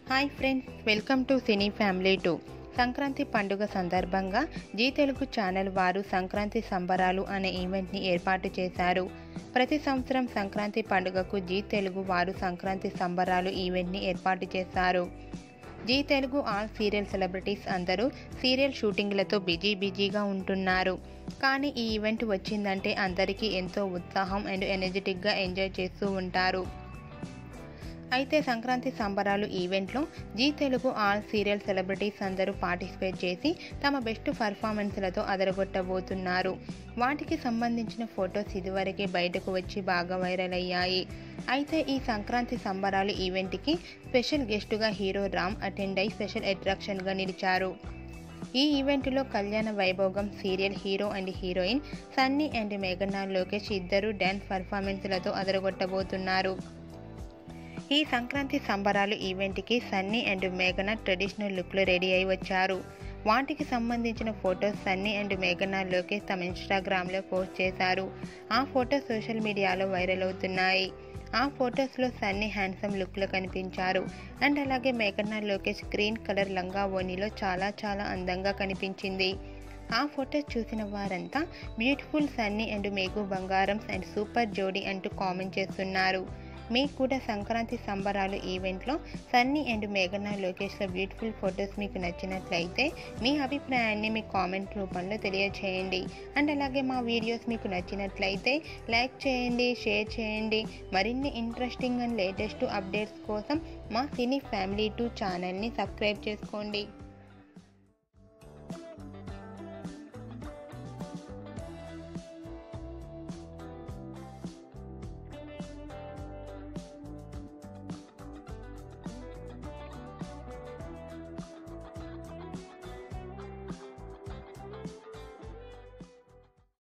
hi friends welcome to cine family టూ సంక్రాంతి పండుగ సందర్భంగా జీ తెలుగు ఛానల్ వారు సంక్రాంతి సంబరాలు అనే ఈవెంట్ని ఏర్పాటు చేశారు ప్రతి సంవత్సరం సంక్రాంతి పండుగకు జీ తెలుగు వారు సంక్రాంతి సంబరాలు ఈవెంట్ని ఏర్పాటు చేశారు Zee Telugu all serial celebrities అందరూ సీరియల్ షూటింగ్లతో బిజీ బిజీగా ఉంటున్నారు కానీ ఈ ఈవెంట్ వచ్చిందంటే అందరికీ ఎంతో ఉత్సాహం అండ్ ఎనర్జెటిక్గా ఎంజాయ్ చేస్తూ ఉంటారు అయితే సంక్రాంతి సంబరాలు ఈవెంట్లో Zee Telugu all serial celebrities అందరూ పార్టిసిపేట్ చేసి తమ బెస్ట్ పర్ఫార్మెన్స్లతో అదరగొట్టబోతున్నారు వాటికి సంబంధించిన ఫొటోస్ ఇదివరకే బయటకు వచ్చి బాగా వైరల్ అయ్యాయి అయితే ఈ సంక్రాంతి సంబరాలు ఈవెంట్కి స్పెషల్ గెస్టుగా హీరో రామ్ అటెండ్ అయి స్పెషల్ అట్రాక్షన్గా నిలిచారు ఈ ఈవెంట్లో Kalyana Vaibhogam serial hero and heroine Sunny and మేఘనా లోకేష్ ఇద్దరు డ్యాన్స్ పర్ఫార్మెన్స్లతో అదరగొట్టబోతున్నారు ఈ సంక్రాంతి సంబరాలు ఈవెంట్కి సన్నీ అండ్ మేఘన ట్రెడిషనల్ లుక్లో రెడీ అయి వచ్చారు వాటికి సంబంధించిన ఫొటోస్ సన్నీ అండ్ మేఘన లోకేష్ తమ ఇన్స్టాగ్రామ్లో పోస్ట్ చేశారు ఆ ఫొటోస్ సోషల్ మీడియాలో వైరల్ అవుతున్నాయి ఆ ఫొటోస్లో సన్నీ హ్యాండ్సమ్ లుక్లో కనిపించారు అండ్ అలాగే మేఘన లోకేష్ గ్రీన్ కలర్ లంగా ఓణిలో చాలా చాలా అందంగా కనిపించింది ఆ ఫొటోస్ చూసిన వారంతా బ్యూటిఫుల్ సన్నీ అండ్ మేఘు బంగారమ్స్ అండ్ సూపర్ జోడీ అంటూ కామెంట్ చేస్తున్నారు మీకు కూడా సంక్రాంతి సంబరాలు ఈవెంట్లో సన్నీ అండ్ మేఘనా లోకేష్ల బ్యూటిఫుల్ ఫొటోస్ మీకు నచ్చినట్లయితే మీ అభిప్రాయాన్ని మీ కామెంట్ రూపంలో తెలియచేయండి అండ్ అలాగే మా వీడియోస్ మీకు నచ్చినట్లయితే లైక్ చేయండి షేర్ చేయండి మరిన్ని ఇంట్రెస్టింగ్ అండ్ లేటెస్ట్ అప్డేట్స్ కోసం మా సినీ ఫ్యామిలీ టూ ఛానల్ని సబ్స్క్రైబ్ చేసుకోండి